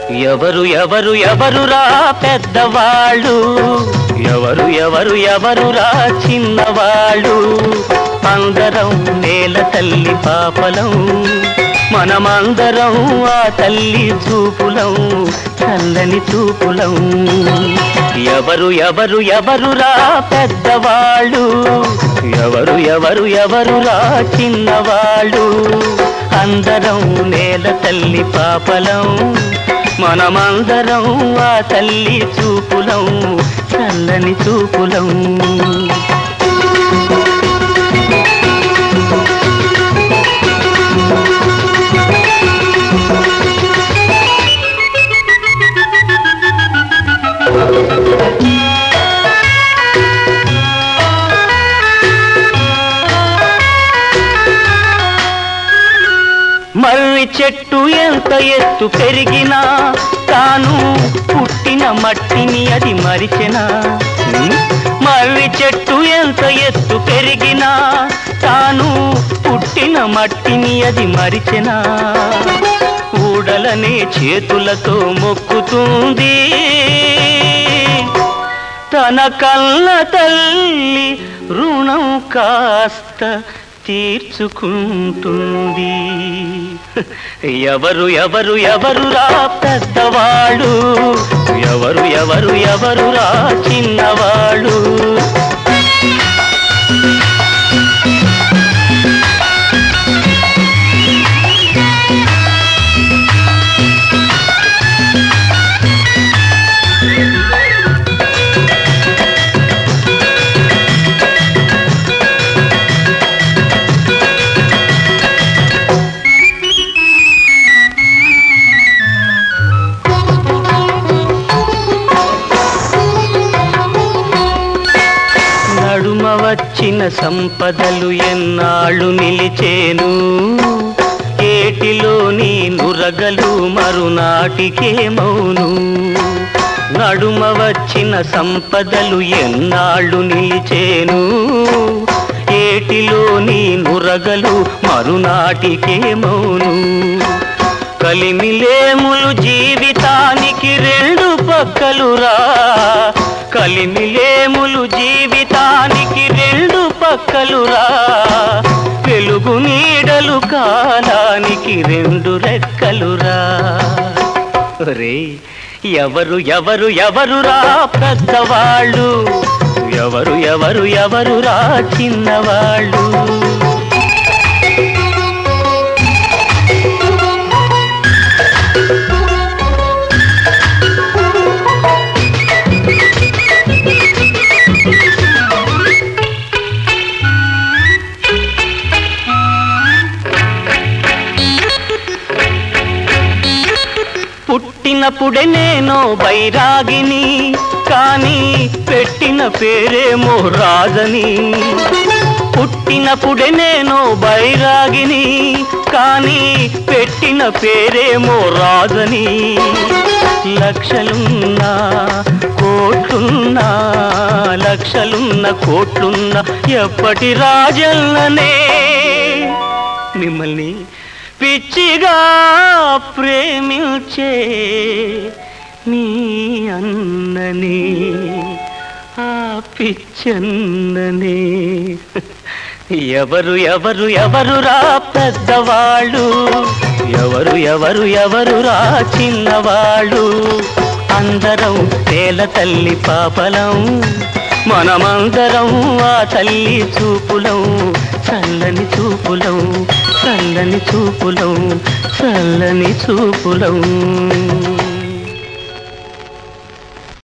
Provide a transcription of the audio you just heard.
ఎవరు ఎవరు ఎవరురా పెద్దవాళ్ళు ఎవరు ఎవరు ఎవరురా చిన్నవాళ్ళు అందరం నేల తల్లి పాపలం మనమందరం ఆ తల్లి చూపులం చల్లని చూపులం ఎవరు ఎవరు ఎవరురా పెద్దవాళ్ళు ఎవరు ఎవరు ఎవరురా చిన్నవాళ్ళు అందరం నేల తల్లి పాపలం మనమందరం ఆ తల్లి చూపులం చల్లని చూపులం మర్రి చెట్టు ఎంత ఎత్తు పెరిగినా తాను పుట్టిన మట్టిని అది మరిచెనా ఉమ్? మర్రి చెట్టు ఎంత ఎత్తు పెరిగినా తాను పుట్టిన మట్టిని అది మరిచెనా ఊడలనే చేతులతో మొక్కుతుంది తన కళ్ళ తల్లి రుణం కాస్త తీర్చుకుంటుంది ఎవరు ఎవరు ఎవరురా పెద్దవాళ్ళు ఎవరు ఎవరు ఎవరురా చిన్నవాళ్ళు నడుమ వచ్చిన సంపదలు ఎన్నాళ్ళు నిలిచేను ఏటిలోని నురగలు మరునాటికే మౌను నడుమ వచ్చిన సంపదలు ఎన్నాళ్ళు నిలిచేను ఏటిలోని నురగలు మరునాటికే మౌను కలిమిలేములు జీవితానికి రెండు పక్కలురా కలిమిలేములు జీవితానికి రెండు పక్కలురా వెలుగు నీడలు కాలానికి రెండు రెక్కలురా రే ఎవరు ఎవరు ఎవరురా పెద్దవాళ్ళు ఎవరు ఎవరు ఎవరురా చిన్నవాళ్ళు పుట్టినప్పుడే నేను బైరాగిని కానీ పెట్టిన పేరేమో రాజని పుట్టినప్పుడే నేను బైరాగిని కానీ పెట్టిన పేరేమో రాజని లక్షలున్నా కోట్లున్నా లక్షలున్న కోట్లున్న ఎప్పటి రాజల్లనే మిమ్మల్ని పిచ్చిగా ప్రేమించే నీ అన్నని ఆ పిచ్చన్నని ఎవరు ఎవరు ఎవరురా పెద్దవాళ్ళు ఎవరు ఎవరు ఎవరురా చిన్నవాళ్ళు అందరం నేల తల్లి పాపలం మనమందరం ఆ తల్లి చూపులం చల్లని చూపులం చల్లని చూపులం చల్లని చూపులం